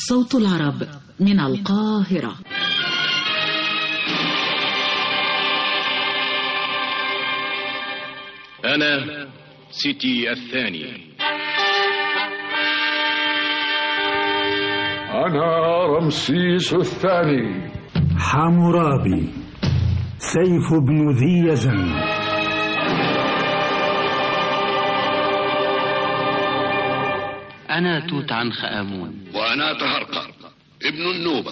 صوت العرب من القاهرة أنا سيتي الثاني أنا رمسيس الثاني حمورابي سيف بن ذي يزن أنا توت عنخ آمون وأنا تهرقر ابن النوبة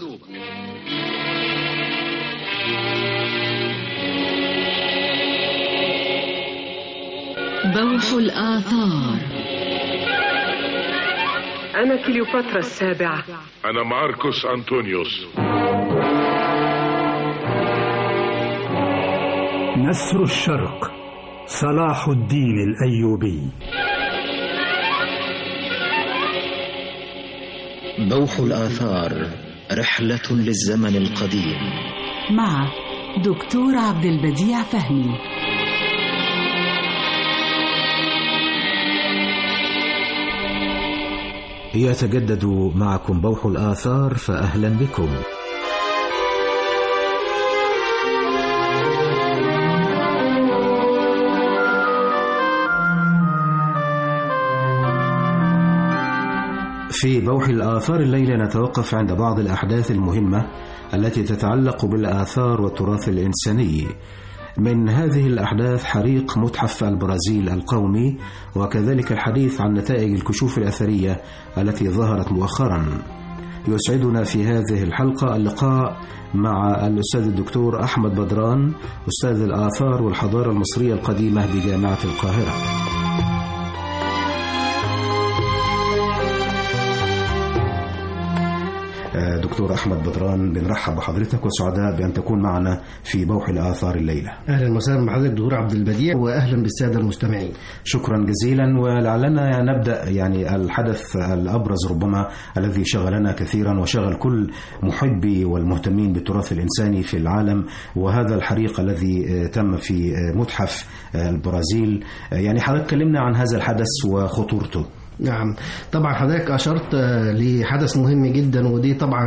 بوح الآثار أنا كليوباترا السابعة أنا ماركوس أنطونيوس نسر الشرق صلاح الدين الأيوبي بوح الآثار رحلة للزمن القديم مع دكتور عبد البديع فهمي يتجدد معكم بوح الآثار فأهلا بكم في بوح الآثار الليلة نتوقف عند بعض الأحداث المهمة التي تتعلق بالآثار والتراث الإنساني من هذه الأحداث حريق متحف البرازيل القومي وكذلك الحديث عن نتائج الكشوف الأثرية التي ظهرت مؤخرا يسعدنا في هذه الحلقة اللقاء مع الأستاذ الدكتور أحمد بدران أستاذ الآثار والحضارة المصرية القديمة بجامعة القاهرة دكتور أحمد بدران بنرحب بحضرتك وسعداء بأن تكون معنا في بوح الآثار الليلة اهلا وسهلا بحضرتك دكتور عبد البديع واهلا بالساده المستمعين شكرا جزيلا ولعلنا نبدأ يعني الحدث الأبرز ربما الذي شغلنا كثيرا وشغل كل محبي والمهتمين بالتراث الإنساني في العالم وهذا الحريق الذي تم في متحف البرازيل يعني حضرتك كلمنا عن هذا الحدث وخطورته نعم طبعا حضرتك اشرت لحدث مهم جدا ودي طبعا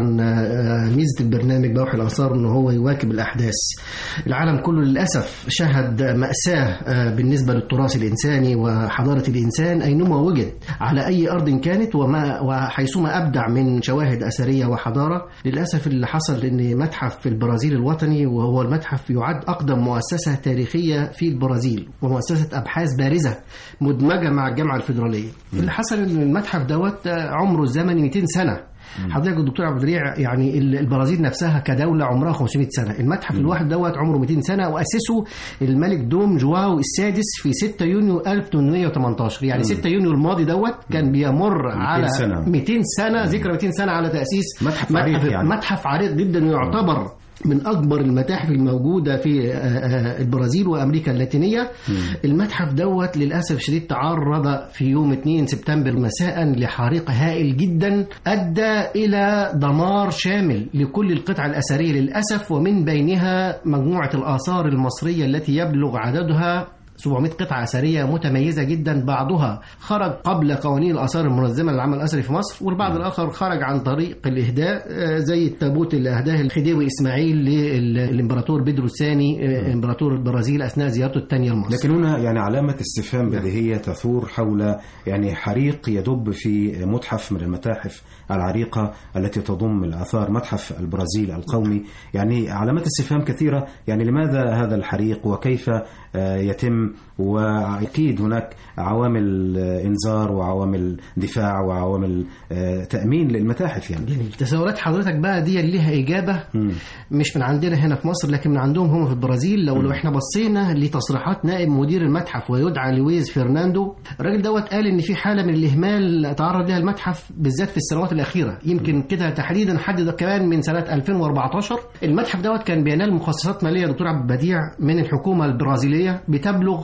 ميزه البرنامج بوح الاثار ان هو يواكب الاحداث العالم كله للاسف شهد ماساه بالنسبه للتراث الانساني وحضاره الانسان اينما وجد على اي ارض كانت وما وحيثما ابدع من شواهد اثريه وحضاره للاسف اللي حصل ان متحف في البرازيل الوطني وهو المتحف يعد اقدم مؤسسه تاريخيه في البرازيل ومؤسسه ابحاث بارزه مدمجه مع الجامعه الفيدراليه اللي حصل ان المتحف دوت عمره الزمني 200 سنه حضرتك الدكتور عبد البديع يعني البرازيل نفسها كدوله عمرها 500 سنه المتحف الواحد دوت عمره 200 سنه واسسه الملك دوم جواو السادس في 6 يونيو 1818 يعني 6 يونيو الماضي دوت كان بيمر على سنة. 200 سنه ذكرى 200 سنه على تاسيس متحف عريق يعني. متحف عريق جدا ويعتبر من اكبر المتاحف الموجوده في البرازيل وامريكا اللاتينيه المتحف دوت للاسف الشديد تعرض في يوم 2 سبتمبر مساء لحريق هائل جدا ادى الى دمار شامل لكل القطع الاثريه للاسف ومن بينها مجموعه الاثار المصريه التي يبلغ عددها 700 قطعة أثرية متميزة جدا بعضها خرج قبل قوانين الآثار المنظمة للعمل الأثري في مصر والبعض الآخر خرج عن طريق الإهداء زي التابوت اللي أهداه الخديوي إسماعيل للإمبراطور بيدرو الثاني إمبراطور البرازيل أثناء زيارته الثانية لمصر لكن هنا يعني علامة استفهام بديهية تثور حول يعني حريق يدب في متحف من المتاحف العريقة التي تضم الآثار متحف البرازيل القومي يعني علامات استفهام كثيرة يعني لماذا هذا الحريق وكيف يتم واكيد هناك عوامل انذار وعوامل دفاع وعوامل تامين للمتاحف يعني يعني تساؤلات حضرتك بقى دي ليها اجابه مم. مش من عندنا هنا في مصر لكن من عندهم هم في البرازيل لو لو احنا بصينا لتصريحات نائب مدير المتحف ويدعى لويز فرناندو الراجل دوت قال ان في حاله من الاهمال تعرض لها المتحف بالذات في السنوات الاخيره يمكن كده تحديدا حد كمان من سنه 2014 المتحف دوت كان بينال مخصصات ماليه دكتور عبد البديع من الحكومه البرازيليه بتبلغ بيبذلوا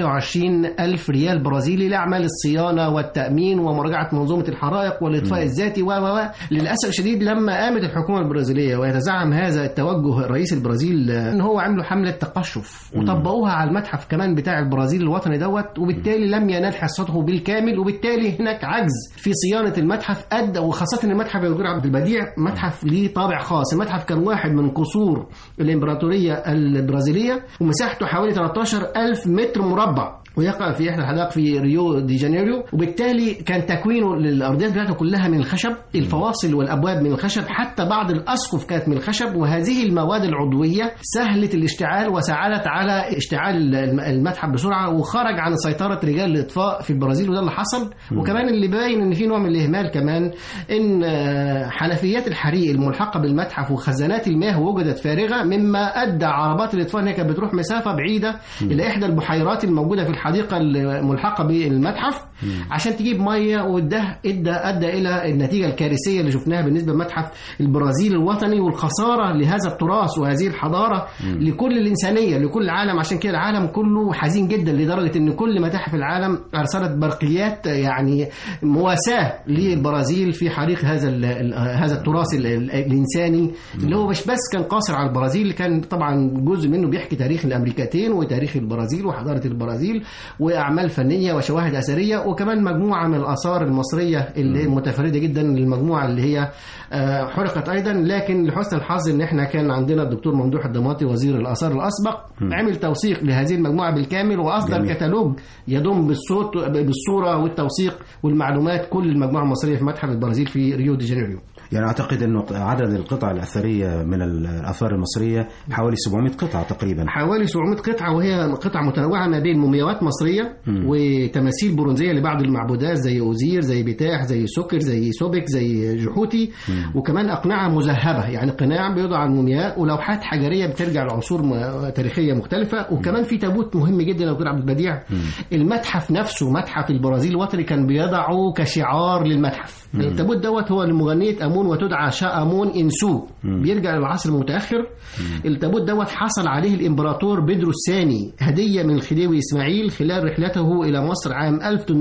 520 ألف ريال برازيلي لأعمال الصيانة والتأمين ومراجعة منظومة الحرائق والإطفاء الذاتي و و و للأسف الشديد لما قامت الحكومة البرازيلية ويتزعم هذا التوجه رئيس البرازيل آه، إن هو عملوا حملة تقشف وطبقوها على المتحف كمان بتاع البرازيل الوطني دوت وبالتالي لم ينال حصته بالكامل وبالتالي هناك عجز في صيانة المتحف أدى وخاصة إن المتحف يا دكتور عبد البديع متحف ليه طابع خاص المتحف كان واحد من قصور الإمبراطورية البرازيلية ومساحته حوالي 13 ألف متر مربع ويقع في احدى الحدائق في ريو دي جانيرو وبالتالي كان تكوينه للارضيات بتاعته كلها من الخشب الفواصل والابواب من الخشب حتى بعض الاسقف كانت من الخشب وهذه المواد العضويه سهلت الاشتعال وساعدت على اشتعال الم- المتحف بسرعه وخرج عن سيطره رجال الاطفاء في البرازيل وده اللي حصل وكمان اللي باين ان في نوع من الاهمال كمان ان آه، حنفيات الحريق الملحقه بالمتحف وخزانات المياه وجدت فارغه مما ادى عربات الاطفاء انها كانت بتروح مسافه بعيده الى احدى البحيرات الموجوده في الحديقه الملحقه بالمتحف عشان تجيب ميه وده ادى ادى الى النتيجه الكارثيه اللي شفناها بالنسبه لمتحف البرازيل الوطني والخساره لهذا التراث وهذه الحضاره لكل الانسانيه لكل العالم عشان كده العالم كله حزين جدا لدرجه ان كل متاحف العالم ارسلت برقيات يعني مواساه للبرازيل في حريق هذا ال- ال- هذا التراث ال- ال- الانساني اللي هو مش بس كان قاصر على البرازيل كان طبعا جزء منه بيحكي تاريخ الامريكتين وتاريخ البرازيل وحضاره البرازيل واعمال فنيه وشواهد اثريه وكمان مجموعه من الاثار المصريه اللي متفرده جدا المجموعه اللي هي آه، حرقت ايضا لكن لحسن الحظ ان احنا كان عندنا الدكتور ممدوح الضماطي وزير الاثار الاسبق عمل توثيق لهذه المجموعه بالكامل واصدر جميل. كتالوج يضم بالصوت بالصوره والتوثيق والمعلومات كل المجموعه المصريه في متحف البرازيل في ريو دي جانيرو يعني أعتقد أنه عدد القطع الأثرية من الآثار المصرية حوالي 700 قطعة تقريبا حوالي 700 قطعة وهي قطع متنوعة ما بين مومياوات مصرية وتماثيل برونزية لبعض المعبودات زي أوزير زي بتاح زي سكر زي سوبك زي جحوتي وكمان أقنعة مذهبة يعني قناع بيوضع على المومياء ولوحات حجرية بترجع لعصور م- تاريخية مختلفة وكمان في تابوت مهم جدا يا دكتور عبد البديع المتحف نفسه متحف البرازيل الوطني كان بيضعه كشعار للمتحف التابوت دوت هو لمغنية أمون وتدعى شا أمون إنسو بيرجع للعصر المتأخر التابوت دوت حصل عليه الإمبراطور بيدرو الثاني هدية من الخديوي إسماعيل خلال رحلته إلى مصر عام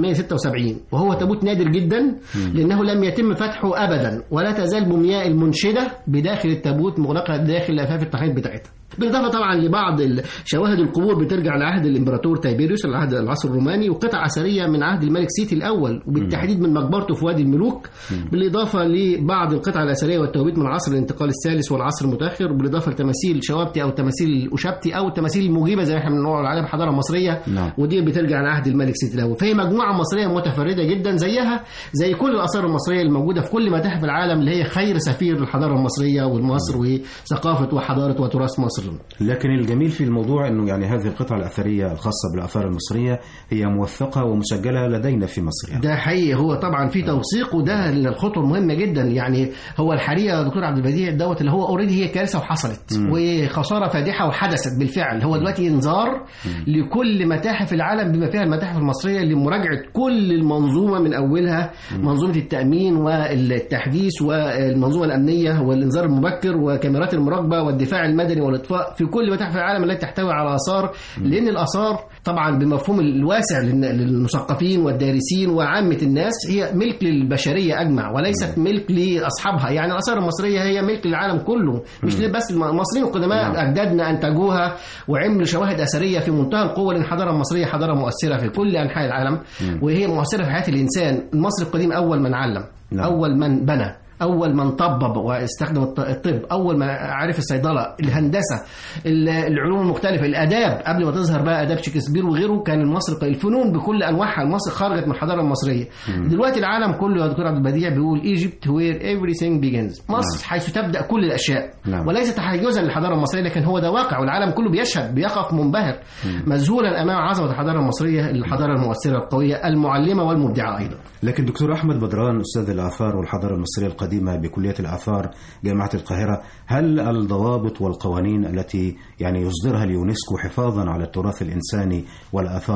1876 وهو تابوت نادر جدا لأنه لم يتم فتحه أبدا ولا تزال مومياء المنشدة بداخل التابوت مغلقة داخل أفاف التحنيط بتاعتها بالإضافة طبعا لبعض ال- شواهد القبور بترجع لعهد الإمبراطور تايبيريوس العهد العصر الروماني وقطع أثرية من عهد الملك سيتي الأول وبالتحديد من مقبرته في وادي الملوك بالإضافة لبعض القطع الأثرية والتوابيت من عصر الانتقال الثالث والعصر المتأخر بالإضافة لتماثيل شوابتي أو تماثيل أشابتي أو التماثيل المجيبة زي ما احنا بنقول عليها بالحضارة المصرية نعم. ودي بترجع لعهد الملك سيتي الأول فهي مجموعة مصرية متفردة جدا زيها زي كل الآثار المصرية الموجودة في كل متاحف العالم اللي هي خير سفير للحضارة المصرية والمصر وثقافة وحضارة وتراث مصر لكن الجميل في الموضوع أنه يعني هذه القطع الأثرية الخاصة بالآثار المصرية هي موثقة ومسجلة لدينا في مصر يعني. ده حقيقي هو طبعا في توثيق وده الخطوه مهمه جدا يعني هو الحقيقه يا دكتور عبد البديع دوت اللي هو اوريدي هي كارثه وحصلت وخساره فادحه وحدثت بالفعل هو دلوقتي انذار لكل متاحف العالم بما فيها المتاحف المصريه لمراجعه كل المنظومه من اولها منظومه التامين والتحديث والمنظومه الامنيه والانذار المبكر وكاميرات المراقبه والدفاع المدني والاطفاء في كل متاحف العالم التي تحتوي على اثار لان الاثار طبعا بمفهوم الواسع للن- للمثقفين والدارسين وعامه الناس هي ملك للبشريه اجمع وليست ملك لاصحابها يعني الاثار المصريه هي ملك للعالم كله مش بس الم- المصريين القدماء اجدادنا انتجوها وعملوا شواهد اثريه في منتهى القوه لان الحضاره المصريه حضاره مؤثره في كل انحاء العالم وهي مؤثره في حياه الانسان المصري القديم اول من علم نعم. اول من بنى اول من طبب واستخدم الط- الطب اول من عرف الصيدله الهندسه ال- العلوم المختلفه الاداب قبل ما تظهر بقى اداب شكسبير وغيره كان المصري الفنون بكل انواعها مصر خرجت من الحضاره المصريه دلوقتي العالم كله يا دكتور عبد البديع بيقول ايجيبت وير everything begins مصر حيث تبدا كل الاشياء نعم. وليس تحيزا للحضاره المصريه لكن هو ده واقع والعالم كله بيشهد بيقف منبهر مذهولا امام عظمه الحضاره المصريه الحضاره المؤثره القويه المعلمه والمبدعه ايضا لكن دكتور أحمد بدران أستاذ الآثار والحضارة المصرية القديمة بكلية الآثار جامعة القاهرة هل الضوابط والقوانين التي يعني يصدرها اليونسكو حفاظا على التراث الإنساني والآثار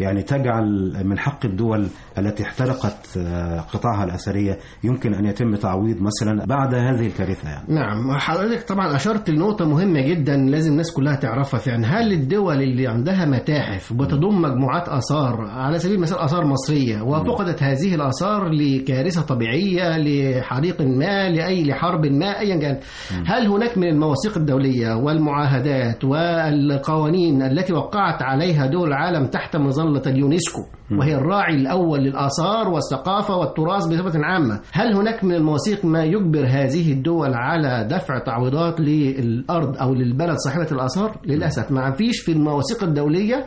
يعني تجعل من حق الدول التي احترقت آه، قطاعها الأثرية يمكن أن يتم تعويض مثلا بعد هذه الكارثة يعني نعم حضرتك طبعا اشرت لنقطه مهمه جدا لازم الناس كلها تعرفها فعلا هل الدول اللي عندها متاحف وتضم مجموعات اثار على سبيل المثال اثار مصريه وفقدت هذه الاثار لكارثه طبيعيه لحريق ما لاي لحرب ما ايا كان هل هناك من المواثيق الدوليه والمعاهدات والقوانين التي وقعت عليها دول العالم تحت مظله اليونسكو وهي الراعي الاول للاثار والثقافه والتراث بصفه عامه هل هناك من المواثيق ما يجبر هذه الدول على دفع تعويضات للارض او للبلد صاحبه الاثار للاسف ما فيش في المواثيق الدوليه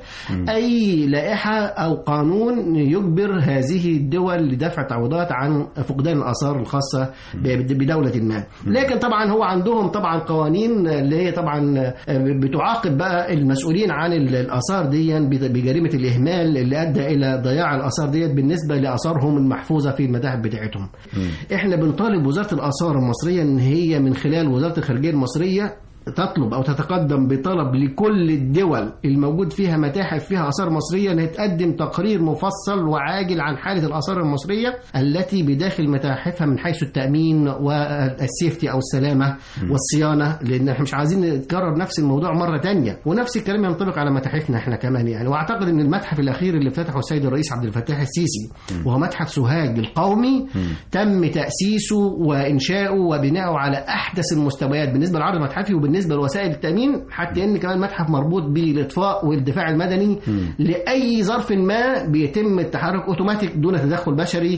اي لائحه او قانون يجبر هذه الدول لدفع تعويضات عن فقدان الاثار الخاصه ب- بدوله ما لكن طبعا هو عندهم طبعا قوانين اللي هي طبعا بتعاقب بقى المسؤولين عن الاثار دي بجريمه الاهمال اللي ادى الى ضياع الاثار ديت بالنسبه لاثارهم المحفوظه في المتاحف بتاعتهم احنا بنطالب وزاره الاثار المصريه ان هي من خلال وزاره الخارجيه المصريه تطلب او تتقدم بطلب لكل الدول الموجود فيها متاحف فيها اثار مصريه انها تقدم تقرير مفصل وعاجل عن حاله الاثار المصريه التي بداخل متاحفها من حيث التامين والسيفتي او السلامه والصيانه لان احنا مش عايزين نتكرر نفس الموضوع مره تانية ونفس الكلام ينطبق على متاحفنا احنا كمان يعني واعتقد ان المتحف الاخير اللي افتتحه السيد الرئيس عبد الفتاح السيسي وهو متحف سوهاج القومي تم تاسيسه وانشاؤه وبناؤه على احدث المستويات بالنسبه للعرض المتحفي وبالنسبه لوسائل التامين حتى ان كمان المتحف مربوط بالاطفاء والدفاع المدني لاي ظرف ما بيتم التحرك اوتوماتيك دون تدخل بشري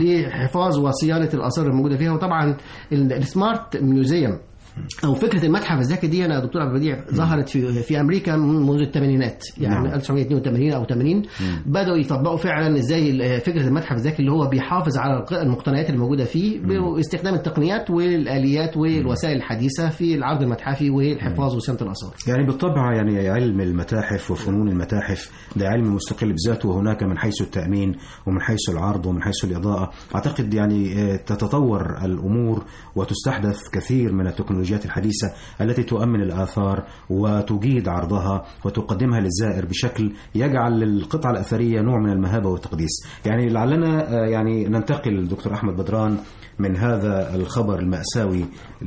لحفاظ وصيانه الاثار الموجوده فيها وطبعا ال- السمارت ميوزيوم او فكره المتحف الذكي دي انا دكتور عبد البديع ظهرت في في امريكا منذ الثمانينات يعني نعم. 1982 او 80 بداوا يطبقوا فعلا ازاي ال- فكره المتحف الذكي اللي هو بيحافظ على الق- المقتنيات الموجوده فيه باستخدام التقنيات والاليات والوسائل الحديثه في العرض المتحفي والحفاظ وصيانه الاثار يعني بالطبع يعني علم المتاحف وفنون المتاحف ده علم مستقل بذاته وهناك من حيث التأمين ومن حيث العرض ومن حيث الإضاءة أعتقد يعني آه، تتطور الأمور وتستحدث كثير من التكنولوجيات الحديثة التي تؤمن الآثار وتجيد عرضها وتقدمها للزائر بشكل يجعل القطعة الأثرية نوع من المهابة والتقديس يعني لعلنا آه، يعني ننتقل دكتور أحمد بدران من هذا الخبر المأساوي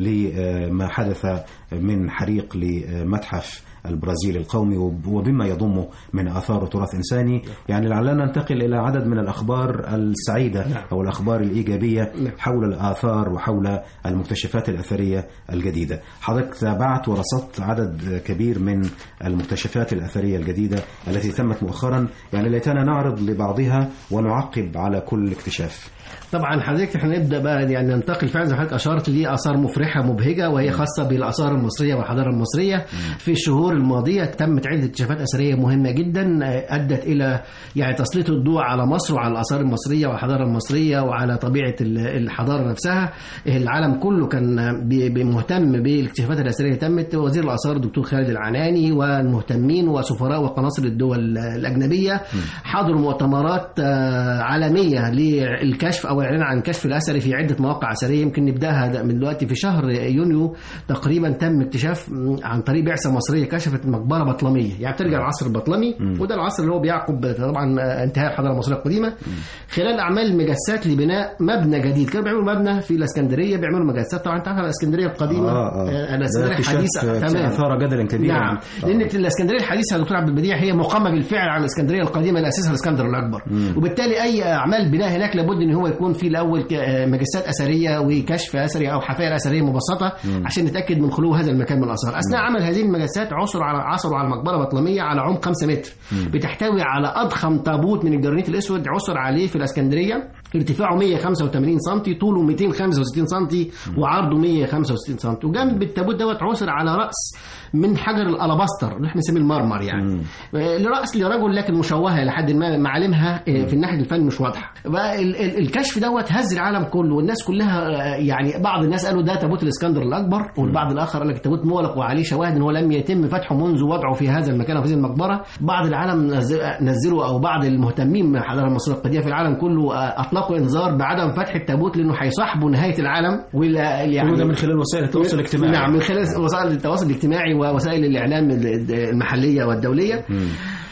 لما حدث من حريق لمتحف البرازيل القومي وب- وبما يضمه من آثار وتراث إنساني يعني لعلنا ننتقل إلى عدد من الأخبار السعيدة أو الأخبار الإيجابية حول الآثار وحول المكتشفات الأثرية الجديدة حضرتك تابعت ورصدت عدد كبير من المكتشفات الأثرية الجديدة التي تمت مؤخرا يعني ليتنا نعرض لبعضها ونعقب على كل اكتشاف طبعا حضرتك احنا نبدا بقى يعني ننتقل فعلا زي ما حضرتك اشرت لاثار مفرحه مبهجه وهي خاصه بالاثار المصريه والحضاره المصريه في الشهور الماضيه تمت عده اكتشافات اثريه مهمه جدا آه، ادت الى يعني تسليط الضوء على مصر وعلى الاثار المصريه والحضاره المصريه وعلى طبيعه ال- الحضاره نفسها العالم كله كان بي- بي- مهتم بالاكتشافات الاثريه اللي تمت وزير الاثار الدكتور خالد العناني والمهتمين وسفراء وقناصل الدول الاجنبيه حضروا مؤتمرات آه، عالميه للكشف او الاعلان عن كشف الاثري في عده مواقع اثريه يمكن نبداها ده من دلوقتي في شهر يونيو تقريبا تم اكتشاف م، عن طريق بعثه مصريه كشفت مقبره بطلميه يعني بترجع العصر البطلمي وده العصر اللي هو بيعقب طبعا آه، انتهاء الحضاره المصريه القديمه خلال اعمال المجسات لبناء مبنى جديد كانوا بيعملوا مبنى في الاسكندريه بيعملوا مجسات طبعا انت عارف الاسكندريه القديمه آه آه. آه، ده الاسكندريه اكتشاف الحديثه تمام أثار جدلا كبيرا نعم آه. لان الاسكندريه الحديثه يا دكتور عبد البديع هي مقامه بالفعل على الاسكندريه القديمه اللي اسسها الاسكندر الاكبر وبالتالي اي اعمال بناء هناك لابد ان هو يكون في الاول ك- آه، مجسات اثريه وكشف اثري او حفائر اثريه مبسطه عشان نتاكد من خلو هذا المكان من الاثار اثناء عمل هذه المجسات عثروا على عثروا على مقبره بطلميه على عمق 5 متر بتحتوي على اضخم تابوت من الجرانيت الاسود عثر عليه في الاسكندريه ارتفاعه 185 سم طوله 265 سم وعرضه 165 سم وجنب التابوت دوت عثر على راس من حجر الالاباستر اللي احنا بنسميه المرمر يعني آه، لراس لرجل لكن مشوهه لحد ما معالمها آه، في الناحيه الفن مش واضحه بقى ال- ال- الكشف دوت هز العالم كله والناس كلها آه، يعني بعض الناس قالوا ده تابوت الاسكندر الاكبر والبعض الاخر قال لك تابوت مغلق وعليه شواهد ان هو لم يتم فتحه منذ وضعه في هذا المكان وفي هذه المقبره بعض العالم نزل- نزلوا او بعض المهتمين من الحضاره المصريه القديمه في العالم كله آه، اطلقوا انذار بعدم فتح التابوت لانه هيصاحبه نهايه العالم ولا يعني كل ده من خلال وسائل التواصل الاجتماعي نعم من خلال وسائل التواصل الاجتماعي ووسائل الاعلام المحليه والدوليه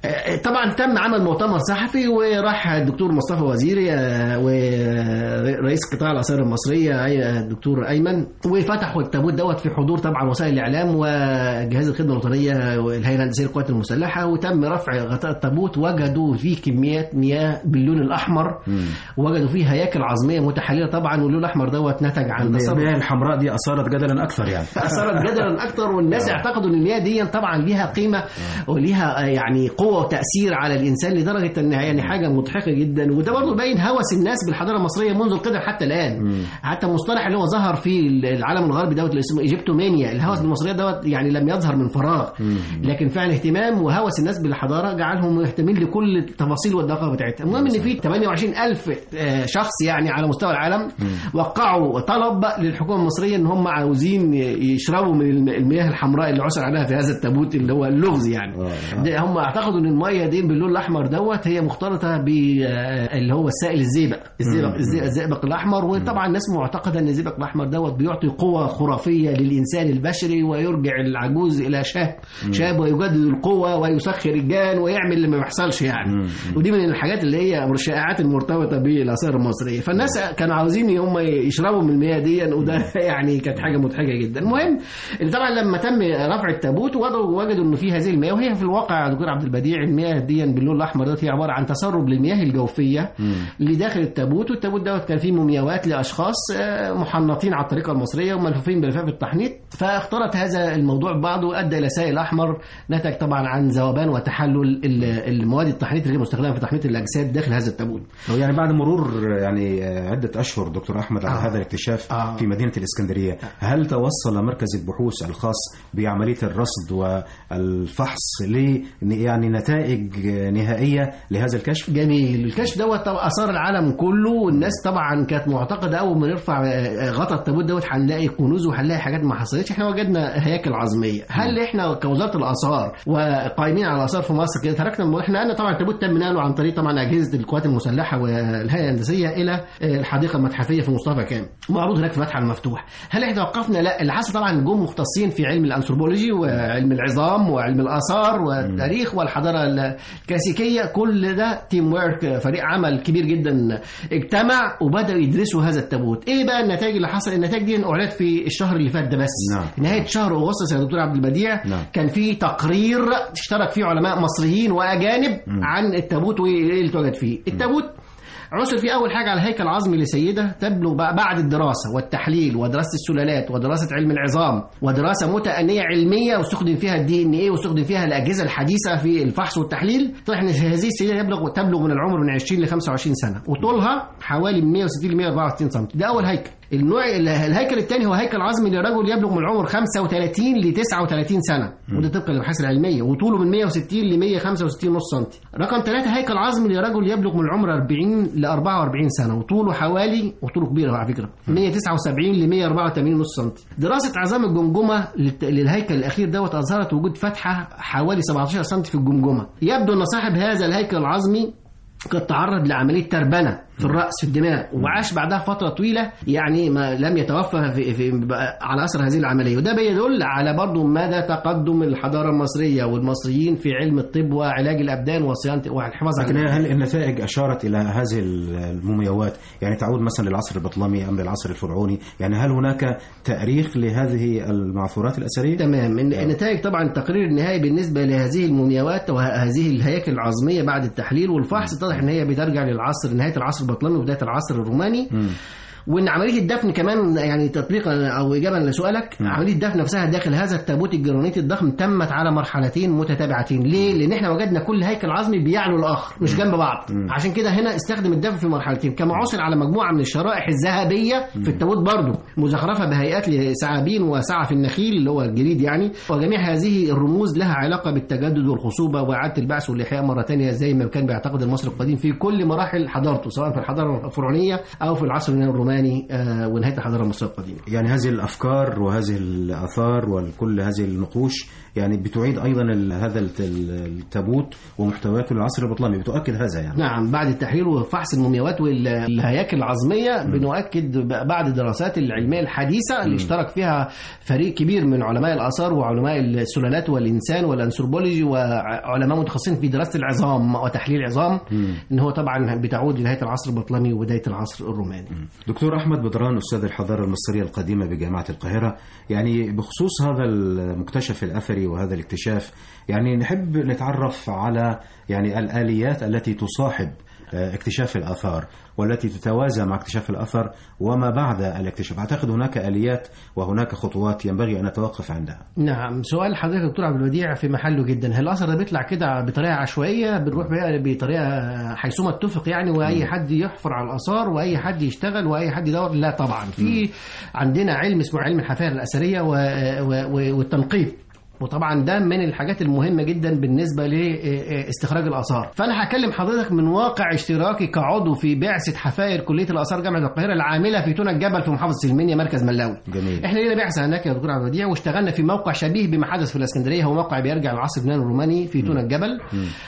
آه، طبعا تم عمل مؤتمر صحفي وراح الدكتور مصطفى وزيري آه، ورئيس قطاع الاثار المصريه أي- الدكتور ايمن وفتحوا التابوت دوت في حضور طبعا وسائل الاعلام وجهاز الخدمه الوطنيه والهيئه الهندسيه للقوات المسلحه وتم رفع غطاء التابوت وجدوا فيه كميات مياه باللون الاحمر وجدوا فيه هياكل عظميه متحلله طبعا واللون الاحمر دوت نتج عن تصرف المياه الحمراء دي اثارت جدلا اكثر يعني اثرت جدلا اكتر والناس اعتقدوا ان المياه دي طبعا ليها قيمه وليها آه، يعني قوه وتاثير على الانسان لدرجه انها يعني حاجه مضحكه جدا وده برضه باين هوس الناس بالحضاره المصريه منذ القدم حتى الان حتى المصطلح اللي هو ظهر في العالم الغربي دوت اللي اسمه ايجيبتومانيا الهوس بالمصريه دوت يعني لم يظهر من فراغ لكن فعلا اهتمام وهوس الناس بالحضاره جعلهم مهتمين لكل التفاصيل والدقائق بتاعتها المهم ان في 28000 آه، شخص يعني على مستوى العالم وقعوا طلب للحكومه المصريه ان هم عاوزين يشربوا من الم- المياه الحمراء اللي عثر عليها في هذا التابوت اللي هو اللغز يعني ده هم اعتقدوا ان الميه دي باللون الاحمر دوت هي مختلطه ب آه، اللي هو السائل الزئبق الزئبق الزئ- الزئبق الاحمر وطبعا الناس معتقده ان الزئبق الاحمر دوت بيعطي قوه خرافيه للانسان البشري ويرجع العجوز الى شاب شاب ويجدد القوه ويسخر الجان ويعمل اللي ما بيحصلش يعني ودي من الحاجات اللي هي الشائعات المرتبطه بالاثار المصريه فالناس كانوا عاوزين هم يشربوا من المياه دي وده يعني كانت حاجه مضحكه جدا المهم ان طبعا لما تم رفع التابوت وجدوا وجدوا انه في هذه المياه وهي في الواقع يا دكتور عبد البديع المياه دي باللون الاحمر دوت هي عباره عن تسرب للمياه الجوفيه اللي داخل التابوت والتابوت دوت كان فيه مومياوات لاشخاص آه، محنطين على الطريقه المصريه وملفوفين بلفاف التحنيط فاختلط هذا الموضوع ببعضه وادى الى سائل احمر نتج طبعا عن ذوبان وتحلل ال- المواد التحنيط اللي مستخدمه في تحنيط الاجساد داخل هذا التابوت لو يعني بعد مرور يعني عدة أشهر دكتور أحمد على آه. هذا الاكتشاف آه. في مدينة الإسكندرية هل توصل مركز البحوث الخاص بعملية الرصد والفحص ل يعني نتائج نهائية لهذا الكشف؟ جميل الكشف دوت طبعا اثار العالم كله والناس طبعا كانت معتقده اول ما نرفع آه، غطا التابوت دوت هنلاقي كنوز وهنلاقي حاجات ما حصلتش احنا وجدنا هياكل عظميه هل احنا كوزاره الاثار وقائمين على الاثار في مصر كده تركنا الموضوع احنا قلنا طبعا التابوت تم نقله عن طريق طبعا اجهزه القوات المسلحه والهيئه الهندسيه الى آه، الحديقه المتحفيه في مصطفى كامل معروض هناك في متحف المفتوح هل احنا توقفنا لا اللي حصل طبعا جم مختصين في علم الانثروبولوجي وعلم العظام وعلم الاثار والتاريخ والحضاره الكلاسيكيه كل ده تيم ويرك فريق عمل كبير جدا اجتمع وبداوا يدرسوا هذا التابوت ايه بقى النتائج اللي حصل النتائج دي اعلنت في الشهر اللي فات ده بس نعم. نهايه شهر اغسطس يا دكتور عبد البديع نعم. كان في تقرير اشترك فيه علماء مصريين واجانب عن التابوت وايه اللي اتوجد فيه التابوت عثر فيه اول حاجه على هيكل عظمي لسيده تبلغ بقى بعد الدراسه والتحليل ودراسه السلالات ودراسه علم العظام ودراسه متأنيه علميه واستخدم فيها الدي ان ايه واستخدم فيها الاجهزه الحديثه في الفحص والتحليل طلع ان هذه السيده يبلغ تبلغ من العمر من 20 ل 25 سنه وطولها حوالي من 160 ل 164 سم ده اول هيكل النوع الهيكل الثاني هو هيكل عظمي لرجل يبلغ من العمر 35 ل 39 سنه وده طبقا للابحاث العلميه وطوله من 160 ل 165 نص سم رقم ثلاثة هيكل عظمي لرجل يبلغ من العمر 40 ل 44 سنه وطوله حوالي وطوله كبير على فكره 179 ل 184 نص سم دراسه عظام الجمجمه للت- للهيكل الاخير دوت اظهرت وجود فتحه حوالي 17 سم في الجمجمه يبدو ان صاحب هذا الهيكل العظمي قد تعرض لعملية تربنة في الرأس في الدماغ وعاش بعدها فترة طويلة يعني ما لم يتوفى في في على أثر هذه العملية وده بيدل على برضو مدى تقدم الحضارة المصرية والمصريين في علم الطب وعلاج الأبدان وصيانة والحفاظ على لكن هل النتائج أشارت إلى هذه المومياوات يعني تعود مثلا للعصر البطلمي أم للعصر الفرعوني يعني هل هناك تاريخ لهذه المعثورات الأثرية؟ تمام الن- النتائج طبعا التقرير النهائي بالنسبه لهذه المومياوات وهذه الهياكل العظميه بعد التحليل والفحص اتضح ان هي بترجع للعصر نهايه العصر البطلمي وبدايه العصر الروماني وان عمليه الدفن كمان يعني تطبيقا او اجابه لسؤالك عمليه الدفن نفسها داخل هذا التابوت الجرانيتي الضخم تمت على مرحلتين متتابعتين ليه لان احنا وجدنا كل هيكل عظمي بيعلو الاخر مش جنب بعض عشان كده هنا استخدم الدفن في مرحلتين كما عثر على مجموعه من الشرائح الذهبيه في التابوت برضه مزخرفه بهيئات لثعابين وسعف النخيل اللي هو الجليد يعني وجميع هذه الرموز لها علاقه بالتجدد والخصوبه واعاده البعث والاحياء مره ثانيه زي ما كان بيعتقد المصري القديم في كل مراحل حضارته سواء في الحضاره الفرعونيه او في العصر الروماني الروماني آه، ونهايه الحضاره المصريه القديمه يعني هذه الافكار وهذه الاثار وكل هذه النقوش يعني بتعيد ايضا ال- هذا الت- التابوت ومحتوياته للعصر البطلمي بتؤكد هذا يعني نعم بعد التحرير وفحص المومياوات والهياكل العظميه بنؤكد ب- بعد الدراسات العلميه الحديثه اللي اشترك فيها فريق كبير من علماء الاثار وعلماء السلالات والانسان والانثروبولوجي وعلماء متخصصين في دراسه العظام وتحليل العظام ان هو طبعا بتعود لنهايه العصر البطلمي وبدايه العصر الروماني دكتور احمد بدران استاذ الحضاره المصريه القديمه بجامعه القاهره يعني بخصوص هذا المكتشف الاثري وهذا الاكتشاف يعني نحب نتعرف على يعني الاليات التي تصاحب آه، اكتشاف الاثار والتي تتوازى مع اكتشاف الاثر وما بعد الاكتشاف اعتقد هناك اليات وهناك خطوات ينبغي ان نتوقف عندها نعم سؤال حضرتك يا دكتور عبد الوديع في محله جدا هل الاثر ده بيطلع كده بطريقه عشوائيه بنروح بقى بطريقه حيثما اتفق يعني واي حد يحفر على الاثار واي حد يشتغل واي حد يدور لا طبعا في عندنا علم اسمه علم الحفائر الاثريه و... و... و... والتنقيب وطبعا ده من الحاجات المهمه جدا بالنسبه لاستخراج الاثار فانا هكلم حضرتك من واقع اشتراكي كعضو في بعثه حفائر كليه الاثار جامعه القاهره العامله في تونة الجبل في محافظه المنيا مركز ملاوي جميل احنا لينا بعثه هناك يا دكتور عبد الوديع واشتغلنا في موقع شبيه بما حدث في الاسكندريه هو موقع بيرجع للعصر اليوناني الروماني في تونة الجبل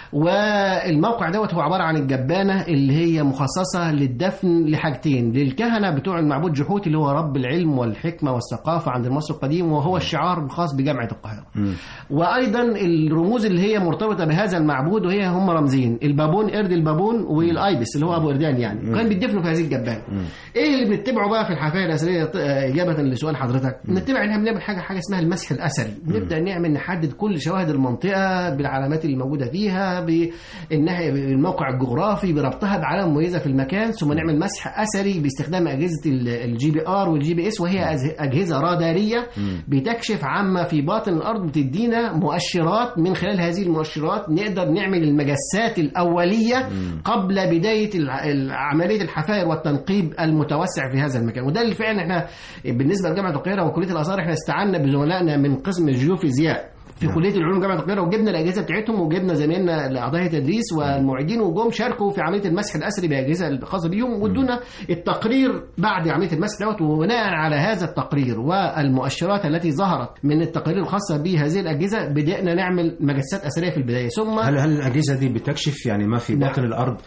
والموقع دوت هو عباره عن الجبانه اللي هي مخصصه للدفن لحاجتين للكهنه بتوع المعبود جحوت اللي هو رب العلم والحكمه والثقافه عند المصري القديم وهو الشعار الخاص بجامعه القاهره وايضا الرموز اللي هي مرتبطه بهذا المعبود وهي هم رمزين البابون قرد البابون والايبس اللي هو ابو قردان يعني كان بيدفنوا في هذه الجبانه ايه اللي بنتبعه بقى في الحفايه الاثريه ط- اجابه لسؤال حضرتك بنتبع ان احنا بنعمل حاجه حاجه اسمها المسح الاثري نبدا نعمل نحدد كل شواهد المنطقه بالعلامات اللي موجوده فيها بالناحيه الموقع الجغرافي بربطها بعلامه مميزه في المكان ثم نعمل مسح اثري باستخدام اجهزه الجي بي ار والجي بي اس وهي أز- اجهزه راداريه بتكشف عما في باطن الارض بتدينا مؤشرات من خلال هذه المؤشرات نقدر نعمل المجسات الاوليه قبل بدايه الع- ال- عمليه الحفائر والتنقيب المتوسع في هذا المكان وده اللي فعلا احنا بالنسبه لجامعه القاهره وكليه الاثار احنا استعنا بزملائنا من قسم الجيوفيزياء في كليه العلوم جامعه القاهره وجبنا الاجهزه بتاعتهم وجبنا زمايلنا لاعضاء التدريس والمعيدين وجم شاركوا في عمليه المسح الاثري باجهزه الخاصه بيهم وادونا التقرير بعد عمليه المسح دوت وبناء على هذا التقرير والمؤشرات التي ظهرت من التقارير الخاصه بهذه الاجهزه بدانا نعمل مجسات اثريه في البدايه ثم هل هل الاجهزه دي بتكشف يعني ما في نعم. باطن الارض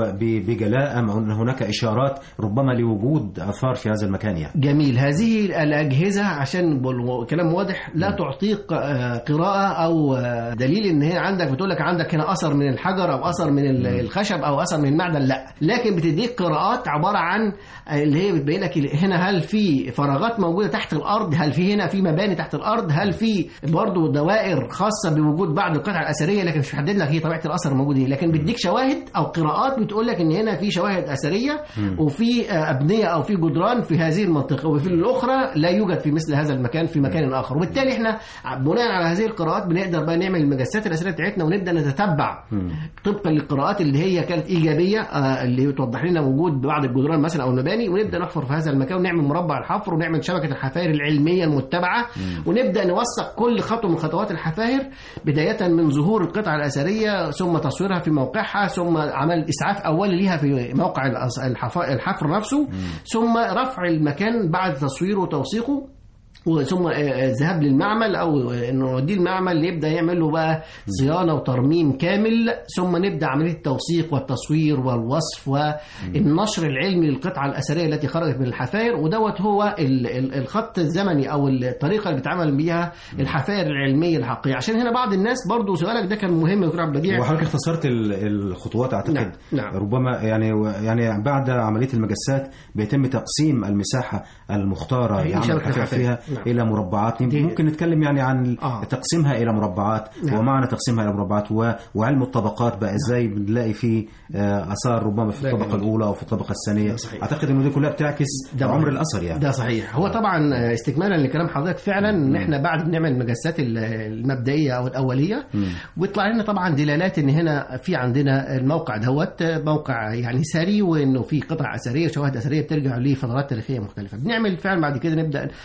وبجلاء ام ان هناك اشارات ربما لوجود اثار في هذا المكان يعني جميل هذه الأجهزة عشان بال- كلام واضح لا تعطيك آه، قراءة أو آه، دليل إن هي عندك بتقول لك عندك هنا أثر من الحجر أو أثر من ال- الخشب أو أثر من المعدن لا لكن بتديك قراءات عبارة عن آه، اللي هي بتبين لك هنا هل في فراغات موجودة تحت الأرض هل في هنا في مباني تحت الأرض هل في برضه دوائر خاصة بوجود بعض القطع الأثرية لكن مش محدد لك هي طبيعة الأثر الموجود ايه لكن بيديك شواهد أو قراءات بتقول لك إن هنا في شواهد أثرية وفي آه، أبنية أو في جدران في هذه المنطقة وفي الأخرى لا يوجد في مثل هذا المكان في مكان آخر وبالتالي احنا بناء على هذه القراءات بنقدر بقى نعمل المجسات الأثرية بتاعتنا ونبدأ نتتبع طبقا للقراءات اللي هي كانت إيجابية آه، اللي بتوضح لنا وجود بعض الجدران مثلا أو المباني ونبدأ نحفر في هذا المكان ونعمل مربع الحفر ونعمل شبكة الحفائر العلمية المتبعة ونبدأ نوثق كل خطوة من خطوات الحفائر بداية من ظهور القطعة الأثرية ثم تصويرها في موقعها ثم عمل إسعاف أولي ليها في موقع الأص- الحف- الحفر نفسه ثم رفع المكان بعد تصويره وتوثيقه وثم آه، آه، الذهاب للمعمل او آه، انه نوديه المعمل يبدا يعمل له بقى صيانه وترميم كامل ثم نبدا عمليه التوثيق والتصوير والوصف والنشر العلمي للقطعه الاثريه التي خرجت من الحفائر ودوت هو ال- ال- الخط الزمني او الطريقه اللي بيتعامل بيها الحفائر العلميه الحقيقيه عشان هنا بعض الناس برضو سؤالك ده كان مهم يا دكتور عبد البديع وحضرتك اختصرت ال- الخطوات اعتقد نعم، نعم. ربما يعني يعني بعد عمليه المجسات بيتم تقسيم المساحه المختاره هي لعمل شبكة الحفاء الحفاء. فيها نعم. الى مربعات يمكن دي- ممكن نتكلم يعني عن آه. تقسيمها الى مربعات نعم. ومعنى تقسيمها الى مربعات و- وعلم الطبقات بقى ازاي بنلاقي فيه آه، اثار ربما في ده الطبقه جميل. الاولى او في الطبقه الثانيه ده صحيح. اعتقد انه دي كلها بتعكس ده عمر صحيح. الاثر يعني ده صحيح هو طبعا استكمالا لكلام حضرتك فعلا ان احنا بعد بنعمل المجسات ال- المبدئيه او الاوليه ويطلع لنا طبعا دلالات ان هنا في عندنا الموقع دوت موقع يعني ثري وانه في قطع اثريه شواهد اثريه بترجع لفترات تاريخيه مختلفه بنعمل فعلا بعد كده نبدا نحدد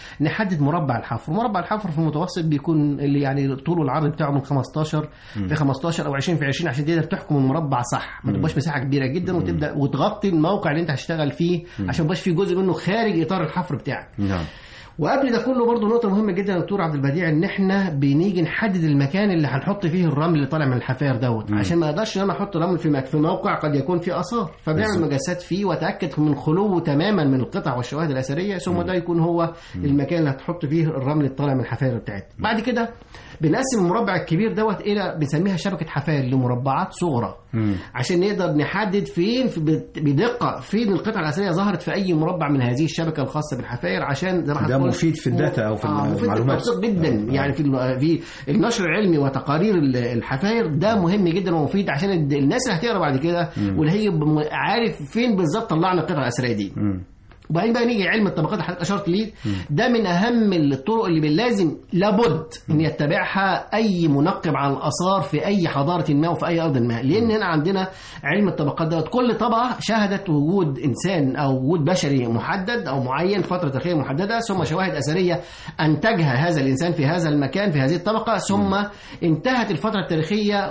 بنحدد مربع الحفر مربع الحفر في المتوسط بيكون اللي يعني طوله العرض بتاعه من 15 في 15 او 20 في 20 عشان تقدر تحكم المربع صح ما تبقاش مساحه كبيره جدا وتبدا وتغطي الموقع اللي انت هتشتغل فيه عشان ما يبقاش في جزء منه خارج اطار الحفر بتاعك نعم وقبل ده كله برضه نقطة مهمة جدا يا دكتور عبد البديع ان احنا بنيجي نحدد المكان اللي هنحط فيه الرمل اللي طالع من الحفاير دوت عشان ما اقدرش ان انا احط رمل في مك- في موقع قد يكون فيه اثار فبنعمل بالظبط. مجاسات فيه واتاكد من خلوه تماما من القطع والشواهد الاثريه ثم ده يكون هو المكان اللي هتحط فيه الرمل اللي طالع من الحفاير بتاعتنا بعد كده بنقسم المربع الكبير دوت الى بنسميها شبكه حفاير لمربعات صغرى عشان نقدر نحدد فين في بت- بدقه فين القطعه الاثريه ظهرت في اي مربع من هذه الشبكه الخاصه بالحفاير عشان زي ما ده حضرتك قلت- مفيد في الداتا أو في آه، مفيد المعلومات. بالتوثيق جدا آه. يعني في الم- في النشر العلمي وتقارير ال- الحفاير ده مهم جدا ومفيد عشان الد- الناس اللي هتقرا بعد كده واللي هي بم- عارف فين بالظبط طلعنا القطعه الاثريه دي وبعدين بقى نيجي علم الطبقات اللي حضرتك اشرت ليه ده من اهم الطرق اللي لازم لابد ان يتبعها اي منقب عن الاثار في اي حضاره ما وفي اي ارض ما لان هنا عندنا علم الطبقات دوت كل طبقه شهدت وجود انسان او وجود بشري محدد او معين فتره تاريخيه محدده ثم شواهد اثريه انتجها هذا الانسان في هذا المكان في هذه الطبقه ثم انتهت الفتره التاريخيه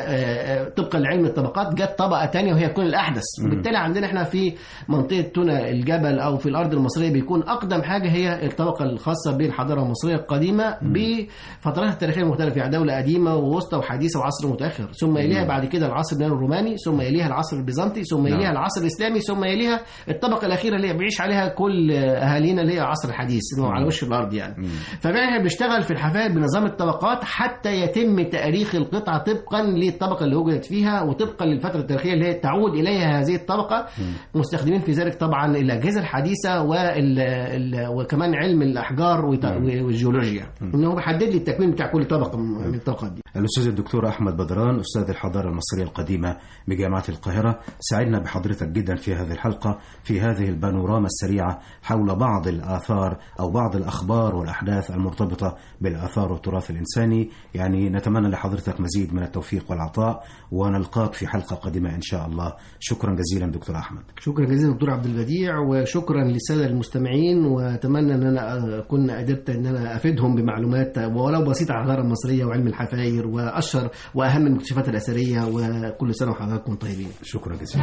وطبقا لعلم الطبقات جت طبقه ثانيه وهي تكون الاحدث وبالتالي عندنا احنا في منطقه تونة الجبل او في الارض المصريه بيكون اقدم حاجه هي الطبقه الخاصه بالحضاره المصريه القديمه بفترات التاريخيه المختلفه يعني دوله قديمه ووسطى وحديثه وعصر متاخر ثم يليها بعد كده العصر اليوناني الروماني ثم يليها العصر البيزنطي ثم يليها العصر الاسلامي ثم يليها الطبقه الاخيره اللي بيعيش عليها كل اهالينا اللي هي العصر الحديث اللي هو على وش الارض يعني فبقى احنا بنشتغل في الحفاير بنظام الطبقات حتى يتم تاريخ القطعه طبقا للطبقه اللي وجدت فيها وطبقا للفتره التاريخيه اللي هي تعود اليها هذه الطبقه مستخدمين في ذلك طبعا الاجهزه الحديثه وال... ال... وكمان علم الاحجار وت... والجيولوجيا ان هو بيحدد لي التكوين بتاع كل طبقه من الطبقات دي الأستاذ الدكتور أحمد بدران أستاذ الحضارة المصرية القديمة بجامعة القاهرة سعدنا بحضرتك جدا في هذه الحلقة في هذه البانوراما السريعة حول بعض الآثار أو بعض الأخبار والأحداث المرتبطة بالآثار والتراث الإنساني يعني نتمنى لحضرتك مزيد من التوفيق والعطاء ونلقاك في حلقة قادمة إن شاء الله شكرا جزيلا دكتور أحمد شكرا جزيلا دكتور عبد البديع وشكرا للساده المستمعين واتمنى ان انا اكون قدرت ان انا افيدهم بمعلومات ولو بسيطه عن الحضاره المصريه وعلم الحفاير واشهر واهم المكتشفات الاثريه وكل سنه وحضراتكم طيبين شكرا جزيلا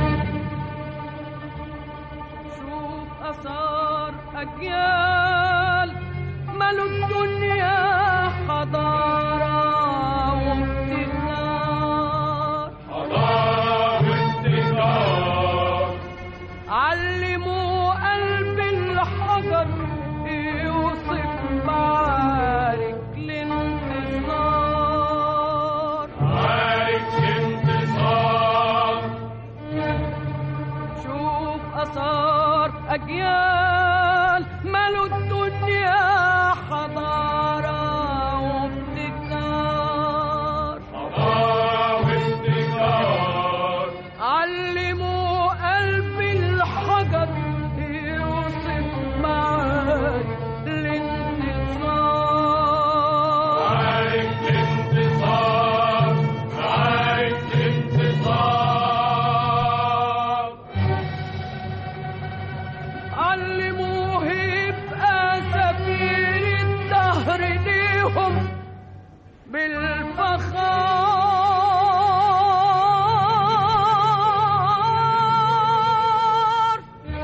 شوف أثار أجيال ملوا الدنيا حضارة وابتكار علموا قلب الحجر يوصف معارك الانتصار شوف أثار أجيال ملوا الدنيا حضارة وابتكار علموا قلب الحجر يوصف معاك الانتصار علموه يبقى سفير الدهر ليهم بالفخار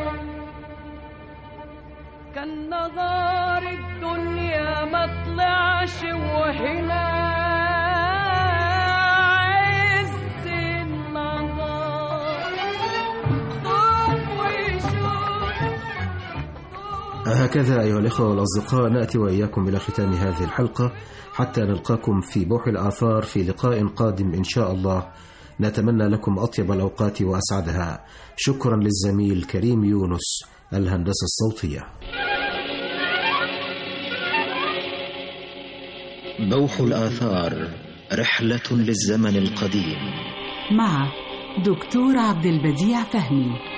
كان نظار الدنيا ما طلعش وهنا عز النظار طوب وشوف هكذا أيها الإخوة والأصدقاء نأتي وإياكم إلى ختام هذه الحلقة حتى نلقاكم في بوح الآثار في لقاء قادم إن شاء الله نتمنى لكم أطيب الأوقات وأسعدها شكرا للزميل كريم يونس الهندسة الصوتية بوح الآثار رحلة للزمن القديم مع دكتور عبد البديع فهمي